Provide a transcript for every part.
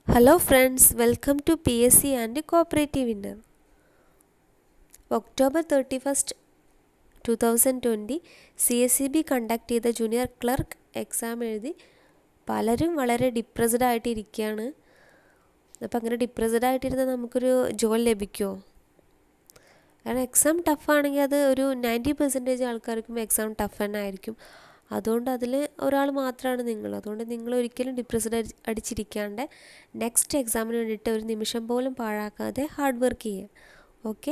Hello friends, welcome to PSC and Cooperative Winner. October thirty first two thousand twenty C S C B conduct ചെയ്ത junior clerk exam എഴുതി പലരും വളരെ depressed ആയിട്ട് ഇരിക്കുകയാണ് അപ്പം അങ്ങനെ ഡിപ്രസ്ഡ് ആയിട്ടിരുന്നാൽ നമുക്കൊരു ജോലി ലഭിക്കുമോ കാരണം എക്സാം ടഫാണെങ്കിൽ അത് ഒരു നയൻറ്റി പെർസെൻറ്റേജ് ആൾക്കാർക്കും എക്സാം ടഫ് തന്നെ ആയിരിക്കും അതുകൊണ്ട് അതിൽ ഒരാൾ മാത്രമാണ് നിങ്ങൾ അതുകൊണ്ട് നിങ്ങൾ ഒരിക്കലും ഡിപ്രസ്ഡ് അടിച്ചിരിക്കാണ്ട് നെക്സ്റ്റ് എക്സാമിന് വേണ്ടിയിട്ട് ഒരു നിമിഷം പോലും പാഴാക്കാതെ ഹാർഡ് വർക്ക് ചെയ്യുക ഓക്കെ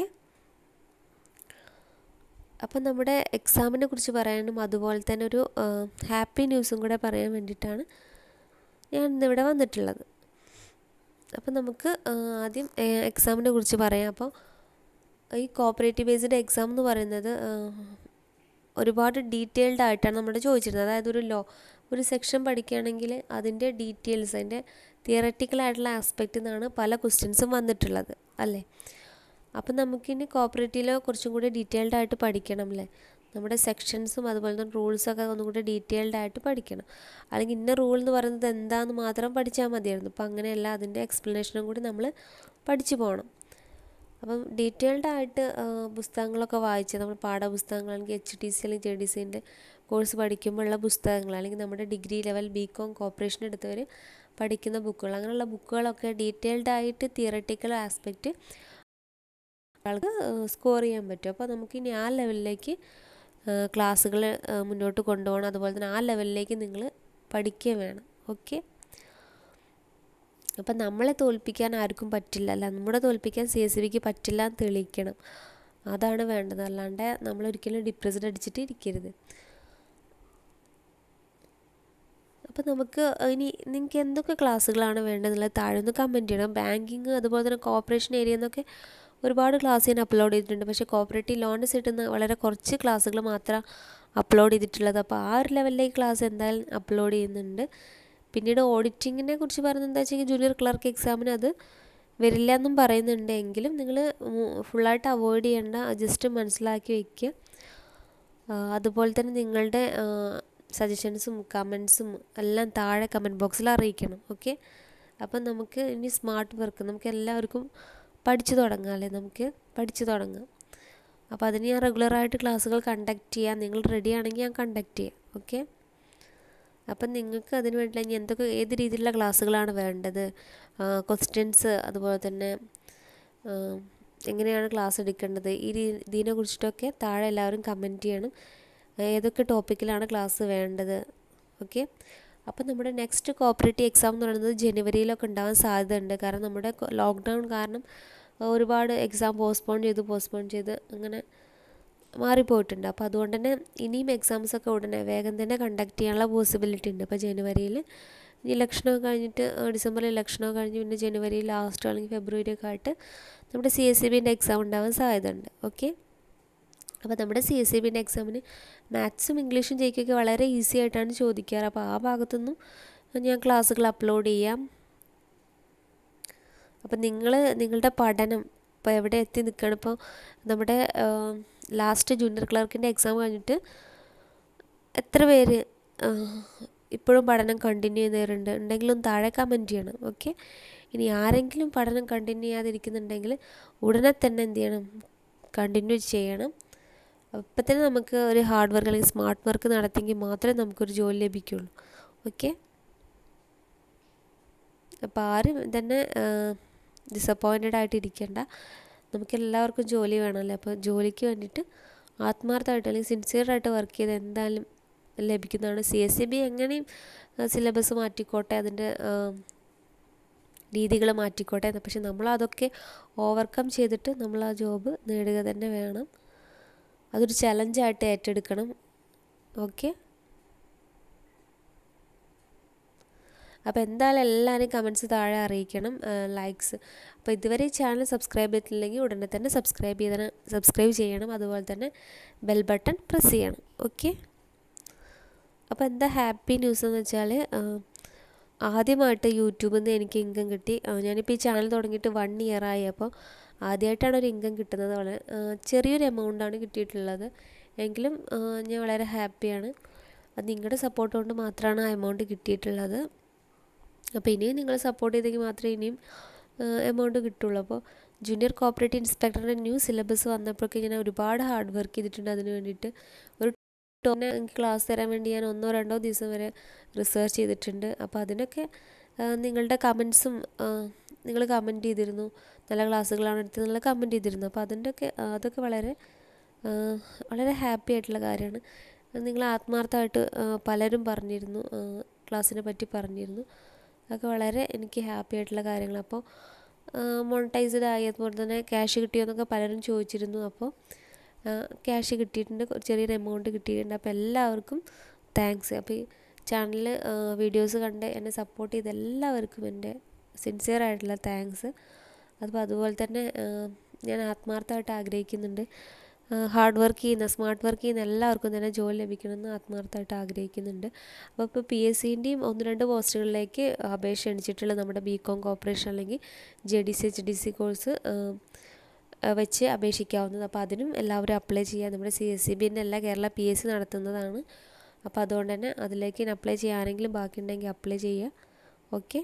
അപ്പം നമ്മുടെ എക്സാമിനെ കുറിച്ച് പറയാനും അതുപോലെ തന്നെ ഒരു ഹാപ്പി ന്യൂസും കൂടെ പറയാൻ വേണ്ടിയിട്ടാണ് ഞാൻ ഇന്നിവിടെ വന്നിട്ടുള്ളത് അപ്പം നമുക്ക് ആദ്യം എക്സാമിനെ കുറിച്ച് പറയാം അപ്പോൾ ഈ കോപ്പറേറ്റീവ് ബേസ്ഡ് എക്സാം എന്ന് പറയുന്നത് ഒരുപാട് ഡീറ്റെയിൽഡ് ആയിട്ടാണ് നമ്മുടെ ചോദിച്ചിരുന്നത് അതായത് ഒരു ലോ ഒരു സെക്ഷൻ പഠിക്കുകയാണെങ്കിൽ അതിൻ്റെ ഡീറ്റെയിൽസ് അതിൻ്റെ തിയററ്റിക്കൽ ആയിട്ടുള്ള ആസ്പെക്റ്റിൽ നിന്നാണ് പല ക്വസ്റ്റ്യൻസും വന്നിട്ടുള്ളത് അല്ലേ അപ്പം നമുക്കിനി കോപ്പറേറ്റീവിലെ കുറച്ചും കൂടി ഡീറ്റെയിൽഡ് ആയിട്ട് പഠിക്കണം അല്ലേ നമ്മുടെ സെക്ഷൻസും അതുപോലെ തന്നെ റൂൾസൊക്കെ ഒന്നും കൂടി ഡീറ്റെയിൽഡ് ആയിട്ട് പഠിക്കണം അല്ലെങ്കിൽ ഇന്ന റൂൾ എന്ന് പറയുന്നത് എന്താണെന്ന് മാത്രം പഠിച്ചാൽ മതിയായിരുന്നു അപ്പം അങ്ങനെയല്ല അതിൻ്റെ എക്സ്പ്ലനേഷനും കൂടി നമ്മൾ പഠിച്ചു പോകണം അപ്പം ഡീറ്റെയിൽഡ് ആയിട്ട് പുസ്തകങ്ങളൊക്കെ വായിച്ച് നമ്മൾ പാഠപുസ്തകങ്ങൾ അല്ലെങ്കിൽ എച്ച് ടി സി അല്ലെങ്കിൽ ജെ ഡി സിൻ്റെ കോഴ്സ് പഠിക്കുമ്പോഴുള്ള പുസ്തകങ്ങൾ അല്ലെങ്കിൽ നമ്മുടെ degree level B com cooperation എടുത്തവർ പഠിക്കുന്ന ബുക്കുകൾ അങ്ങനെയുള്ള ബുക്കുകളൊക്കെ ഡീറ്റെയിൽഡ് ആയിട്ട് തിയറട്ടിക്കൽ ആസ്പെക്റ്റ് ആൾക്ക് സ്കോർ ചെയ്യാൻ പറ്റും അപ്പോൾ നമുക്കിനി ആ ലെവലിലേക്ക് ക്ലാസ്സുകൾ മുന്നോട്ട് കൊണ്ടുപോകണം അതുപോലെ തന്നെ ആ ലെവലിലേക്ക് നിങ്ങൾ പഠിക്കുകയും വേണം ഓക്കെ അപ്പം നമ്മളെ തോൽപ്പിക്കാൻ ആർക്കും പറ്റില്ല അല്ല നമ്മുടെ തോൽപ്പിക്കാൻ സി എസ് ബിക്ക് പറ്റില്ല എന്ന് തെളിയിക്കണം അതാണ് വേണ്ടത് അല്ലാണ്ട് നമ്മളൊരിക്കലും ഡിപ്രസ്ഡ് അടിച്ചിട്ട് ഇരിക്കരുത് അപ്പോൾ നമുക്ക് ഇനി നിങ്ങൾക്ക് എന്തൊക്കെ ക്ലാസ്സുകളാണ് വേണ്ടതെന്നുള്ളത് താഴെ ഒന്ന് കമൻറ്റ് ചെയ്യണം ബാങ്കിങ് അതുപോലെ തന്നെ കോപ്പറേഷൻ ഏരിയ എന്നൊക്കെ ഒരുപാട് ക്ലാസ് ഞാൻ അപ്ലോഡ് ചെയ്തിട്ടുണ്ട് പക്ഷേ കോപ്പറേറ്റീവ് ലോൺസ് കിട്ടുന്ന വളരെ കുറച്ച് ക്ലാസ്സുകൾ മാത്രം അപ്ലോഡ് ചെയ്തിട്ടുള്ളത് അപ്പോൾ ആ ഒരു ലെവലിലേക്ക് ക്ലാസ് എന്തായാലും അപ്ലോഡ് ചെയ്യുന്നുണ്ട് പിന്നീട് ഓഡിറ്റിങ്ങിനെ കുറിച്ച് പറയുന്നത് എന്താ വെച്ചെങ്കിൽ ജൂനിയർ ക്ലർക്ക് എക്സാമിന് അത് വരില്ല എന്നും പറയുന്നുണ്ട് എങ്കിലും നിങ്ങൾ ഫുള്ളായിട്ട് അവോയ്ഡ് ചെയ്യേണ്ട ജസ്റ്റ് മനസ്സിലാക്കി വയ്ക്കുക അതുപോലെ തന്നെ നിങ്ങളുടെ സജഷൻസും കമൻസും എല്ലാം താഴെ കമൻറ്റ് ബോക്സിൽ അറിയിക്കണം ഓക്കെ അപ്പം നമുക്ക് ഇനി സ്മാർട്ട് വർക്ക് നമുക്ക് എല്ലാവർക്കും പഠിച്ചു തുടങ്ങാം അല്ലേ നമുക്ക് പഠിച്ചു തുടങ്ങാം അപ്പോൾ അതിന് ഞാൻ റെഗുലറായിട്ട് ക്ലാസ്സുകൾ കണ്ടക്ട് ചെയ്യാം നിങ്ങൾ റെഡി ആണെങ്കിൽ ഞാൻ കണ്ടക്ട് ചെയ്യാം ഓക്കെ അപ്പം നിങ്ങൾക്ക് അതിന് വേണ്ടിയില്ല ഇനി എന്തൊക്കെ ഏത് രീതിയിലുള്ള ക്ലാസ്സുകളാണ് വേണ്ടത് ക്വസ്റ്റ്യൻസ് അതുപോലെ തന്നെ എങ്ങനെയാണ് ക്ലാസ് എടുക്കേണ്ടത് ഈ ഇതിനെ കുറിച്ചിട്ടൊക്കെ താഴെ എല്ലാവരും കമൻറ്റ് ചെയ്യണം ഏതൊക്കെ ടോപ്പിക്കിലാണ് ക്ലാസ് വേണ്ടത് ഓക്കെ അപ്പം നമ്മുടെ നെക്സ്റ്റ് കോപ്പറേറ്റീവ് എക്സാം എന്ന് പറയുന്നത് ജനുവരിയിലൊക്കെ ഉണ്ടാകാൻ സാധ്യതയുണ്ട് കാരണം നമ്മുടെ ലോക്ക്ഡൗൺ കാരണം ഒരുപാട് എക്സാം പോസ്റ്റ്പോൺ ചെയ്ത് പോസ്റ്റ്പോൺ ചെയ്ത് അങ്ങനെ മാറിപ്പോയിട്ടുണ്ട് അപ്പോൾ അതുകൊണ്ട് തന്നെ ഇനിയും എക്സാംസൊക്കെ ഉടനെ വേഗം തന്നെ കണ്ടക്ട് ചെയ്യാനുള്ള പോസിബിലിറ്റി ഉണ്ട് അപ്പോൾ ജനുവരിയിൽ ഇലക്ഷനൊക്കെ കഴിഞ്ഞിട്ട് ഡിസംബറിൽ ഇലക്ഷനൊക്കെ കഴിഞ്ഞ് പിന്നെ ജനുവരി ലാസ്റ്റ് അല്ലെങ്കിൽ ഫെബ്രുവരി ഒക്കെ ആയിട്ട് നമ്മുടെ സി എസ് സി ബിൻ്റെ എക്സാം ഉണ്ടാവാൻ സാധ്യതയുണ്ട് ഓക്കെ അപ്പോൾ നമ്മുടെ സി എസ് സി ബിൻ്റെ എക്സാമിന് മാത്സും ഇംഗ്ലീഷും ജയിക്കൊക്കെ വളരെ ഈസി ആയിട്ടാണ് ചോദിക്കാറ് അപ്പോൾ ആ ഭാഗത്തുനിന്നും ഞാൻ ക്ലാസ്സുകൾ അപ്ലോഡ് ചെയ്യാം അപ്പം നിങ്ങൾ നിങ്ങളുടെ പഠനം ഇപ്പോൾ എവിടെ എത്തി നിൽക്കുകയാണ് ഇപ്പോൾ നമ്മുടെ ലാസ്റ്റ് ജൂനിയർ ക്ലർക്കിൻ്റെ എക്സാം കഴിഞ്ഞിട്ട് എത്ര പേര് ഇപ്പോഴും പഠനം കണ്ടിന്യൂ ചെയ്യുന്നവരുണ്ട് ഉണ്ടെങ്കിലും താഴെ കമൻറ്റ് ചെയ്യണം ഓക്കെ ഇനി ആരെങ്കിലും പഠനം കണ്ടിന്യൂ ചെയ്യാതിരിക്കുന്നുണ്ടെങ്കിൽ ഉടനെ തന്നെ എന്ത് ചെയ്യണം കണ്ടിന്യൂ ചെയ്യണം അപ്പം തന്നെ നമുക്ക് ഒരു ഹാർഡ് വർക്ക് അല്ലെങ്കിൽ സ്മാർട്ട് വർക്ക് നടത്തിയെങ്കിൽ മാത്രമേ നമുക്കൊരു ജോലി ലഭിക്കുള്ളൂ ഓക്കെ അപ്പോൾ ആരും തന്നെ ഡിസപ്പോയിൻറ്റഡ് ആയിട്ട് ഇരിക്കേണ്ട നമുക്ക് എല്ലാവർക്കും ജോലി വേണമല്ലോ അപ്പോൾ ജോലിക്ക് വേണ്ടിയിട്ട് ആത്മാർത്ഥമായിട്ട് അല്ലെങ്കിൽ സിൻസിയറായിട്ട് വർക്ക് ചെയ്ത് എന്തായാലും ലഭിക്കുന്നതാണ് സി എസ് സി ബി എങ്ങനെയും സിലബസ് മാറ്റിക്കോട്ടെ അതിൻ്റെ രീതികൾ മാറ്റിക്കോട്ടെ പക്ഷെ നമ്മൾ അതൊക്കെ ഓവർകം ചെയ്തിട്ട് നമ്മൾ ആ ജോബ് നേടുക തന്നെ വേണം അതൊരു ചലഞ്ചായിട്ട് ഏറ്റെടുക്കണം ഓക്കെ അപ്പോൾ എന്തായാലും എല്ലാവരും കമൻസ് താഴെ അറിയിക്കണം ലൈക്സ് അപ്പോൾ ഇതുവരെ ഈ ചാനൽ സബ്സ്ക്രൈബ് ചെയ്തിട്ടില്ലെങ്കിൽ ഉടനെ തന്നെ സബ്സ്ക്രൈബ് ചെയ്ത സബ്സ്ക്രൈബ് ചെയ്യണം അതുപോലെ തന്നെ ബെൽ ബട്ടൺ പ്രസ് ചെയ്യണം ഓക്കെ അപ്പോൾ എന്താ ഹാപ്പി ന്യൂസ് എന്ന് വെച്ചാൽ ആദ്യമായിട്ട് യൂട്യൂബിൽ നിന്ന് എനിക്ക് ഇൻകം കിട്ടി ഞാനിപ്പോൾ ഈ ചാനൽ തുടങ്ങിയിട്ട് വൺ ഇയർ ആയി അപ്പോൾ ആദ്യമായിട്ടാണ് ഒരു ഇൻകം കിട്ടുന്നത് വളരെ ചെറിയൊരു എമൗണ്ടാണ് കിട്ടിയിട്ടുള്ളത് എങ്കിലും ഞാൻ വളരെ ഹാപ്പിയാണ് അത് നിങ്ങളുടെ സപ്പോർട്ട് കൊണ്ട് മാത്രമാണ് ആ എമൗണ്ട് കിട്ടിയിട്ടുള്ളത് അപ്പോൾ ഇനിയും നിങ്ങൾ സപ്പോർട്ട് ചെയ്തെങ്കിൽ മാത്രമേ ഇനിയും എമൗണ്ട് കിട്ടുള്ളൂ അപ്പോൾ ജൂനിയർ കോപ്പറേറ്റീവ് ഇൻസ്പെക്ടറിൻ്റെ ന്യൂ സിലബസ് വന്നപ്പോഴൊക്കെ ഞാൻ ഒരുപാട് ഹാർഡ് വർക്ക് ചെയ്തിട്ടുണ്ട് അതിന് വേണ്ടിയിട്ട് ഒരു ടോനെ എനിക്ക് ക്ലാസ് തരാൻ വേണ്ടി ഞാൻ ഒന്നോ രണ്ടോ ദിവസം വരെ റിസർച്ച് ചെയ്തിട്ടുണ്ട് അപ്പോൾ അതിനൊക്കെ നിങ്ങളുടെ കമൻസും നിങ്ങൾ കമൻറ്റ് ചെയ്തിരുന്നു നല്ല ക്ലാസ്സുകളാണ് എടുത്തത് നിങ്ങൾ കമൻറ്റ് ചെയ്തിരുന്നു അപ്പോൾ അതിൻ്റെയൊക്കെ അതൊക്കെ വളരെ വളരെ ഹാപ്പി ആയിട്ടുള്ള കാര്യമാണ് നിങ്ങൾ ആത്മാർത്ഥമായിട്ട് പലരും പറഞ്ഞിരുന്നു ക്ലാസ്സിനെ പറ്റി പറഞ്ഞിരുന്നു അതൊക്കെ വളരെ എനിക്ക് ഹാപ്പി ആയിട്ടുള്ള കാര്യങ്ങൾ അപ്പോൾ മോണിറ്റൈസ്ഡ് ആയി അതുപോലെ തന്നെ ക്യാഷ് കിട്ടിയോ എന്നൊക്കെ പലരും ചോദിച്ചിരുന്നു അപ്പോൾ ക്യാഷ് കിട്ടിയിട്ടുണ്ട് ചെറിയൊരു എമൗണ്ട് കിട്ടിയിട്ടുണ്ട് അപ്പോൾ എല്ലാവർക്കും താങ്ക്സ് അപ്പോൾ ഈ ചാനലിൽ വീഡിയോസ് കണ്ട് എന്നെ സപ്പോർട്ട് ചെയ്ത എല്ലാവർക്കും എൻ്റെ സിൻസിയർ ആയിട്ടുള്ള താങ്ക്സ് അപ്പോൾ അതുപോലെ തന്നെ ഞാൻ ആത്മാർത്ഥമായിട്ട് ആഗ്രഹിക്കുന്നുണ്ട് ഹാർഡ് വർക്ക് ചെയ്യുന്ന സ്മാർട്ട് വർക്ക് ചെയ്യുന്ന എല്ലാവർക്കും തന്നെ ജോലി ലഭിക്കണമെന്ന് ആത്മാർത്ഥമായിട്ട് ആഗ്രഹിക്കുന്നുണ്ട് അപ്പോൾ ഇപ്പോൾ പി എസ് സിൻ്റെയും ഒന്ന് രണ്ട് പോസ്റ്റുകളിലേക്ക് അപേക്ഷ ക്ഷണിച്ചിട്ടുള്ള നമ്മുടെ ബി കോം കോപ്പറേഷൻ അല്ലെങ്കിൽ J D C H D C course വെച്ച് അപേക്ഷിക്കാവുന്നത് അപ്പോൾ അതിനും എല്ലാവരും അപ്ലൈ ചെയ്യുക നമ്മുടെ സി എസ് സി ബിൻ്റെ എല്ലാ കേരള പി എസ് സി നടത്തുന്നതാണ് അപ്പോൾ അതുകൊണ്ട് തന്നെ അതിലേക്ക് അപ്ലൈ ചെയ്യാൻ ആരെങ്കിലും ബാക്കിയുണ്ടെങ്കിൽ അപ്ലൈ ചെയ്യുക ഓക്കെ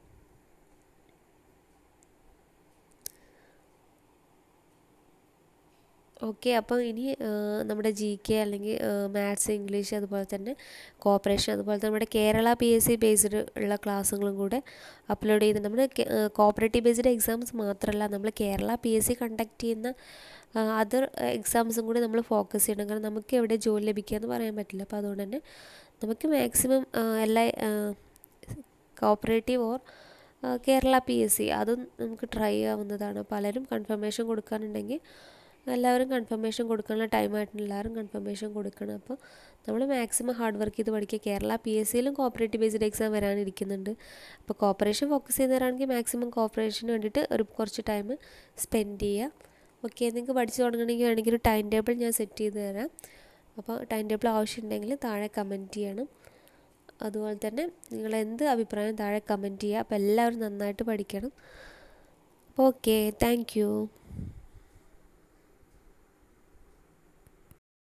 ഓക്കെ അപ്പം ഇനി നമ്മുടെ ജി കെ അല്ലെങ്കിൽ മാത്സ് ഇംഗ്ലീഷ് അതുപോലെ തന്നെ കോപ്പറേഷൻ അതുപോലെ തന്നെ നമ്മുടെ Kerala P S C based ഉള്ള ക്ലാസ്സുകളും കൂടെ അപ്ലോഡ് ചെയ്ത് നമ്മുടെ കോപ്പറേറ്റീവ് ബേസ്ഡ് എക്സാംസ് മാത്രമല്ല നമ്മൾ Kerala P S C conduct ചെയ്യുന്ന അതർ എക്സാംസും കൂടി നമ്മൾ ഫോക്കസ് ചെയ്യണം കാരണം നമുക്ക് എവിടെ ജോലി ലഭിക്കുക എന്ന് പറയാൻ പറ്റില്ല അപ്പോൾ അതുകൊണ്ട് തന്നെ നമുക്ക് മാക്സിമം എല്ലാ cooperative or Kerala P S C അതും നമുക്ക് ട്രൈ ചെയ്യാവുന്നതാണ് പലരും കൺഫർമേഷൻ കൊടുക്കാനുണ്ടെങ്കിൽ എല്ലാവരും കൺഫർമേഷൻ കൊടുക്കാനുള്ള ടൈമായിട്ടുണ്ട് എല്ലാവരും കൺഫർമേഷൻ കൊടുക്കണം അപ്പോൾ നമ്മൾ മാക്സിമം ഹാർഡ് വർക്ക് ചെയ്ത് പഠിക്കുക കേരള പി എസ് സിയിലും കോപ്പറേറ്റീവ് ബേസ്ഡ് എക്സാം വരാനിരിക്കുന്നുണ്ട് അപ്പോൾ കോപ്പറേഷൻ ഫോക്കസ് ചെയ്യുന്നവരാണെങ്കിൽ മാക്സിമം കോപ്പറേഷന് വേണ്ടിയിട്ട് ഒരു കുറച്ച് ടൈം സ്പെൻഡ് ചെയ്യുക ഓക്കെ നിങ്ങൾക്ക് പഠിച്ചു തുടങ്ങണമെങ്കിൽ വേണമെങ്കിൽ ഒരു ടൈം ടേബിൾ ഞാൻ സെറ്റ് ചെയ്ത് തരാം അപ്പോൾ ടൈം ടേബിൾ ആവശ്യമുണ്ടെങ്കിൽ താഴെ കമൻറ്റ് ചെയ്യണം അതുപോലെ തന്നെ നിങ്ങൾ എന്ത് അഭിപ്രായം താഴെ കമൻറ്റ് ചെയ്യുക അപ്പോൾ എല്ലാവരും നന്നായിട്ട് പഠിക്കണം അപ്പോൾ ഓക്കെ താങ്ക്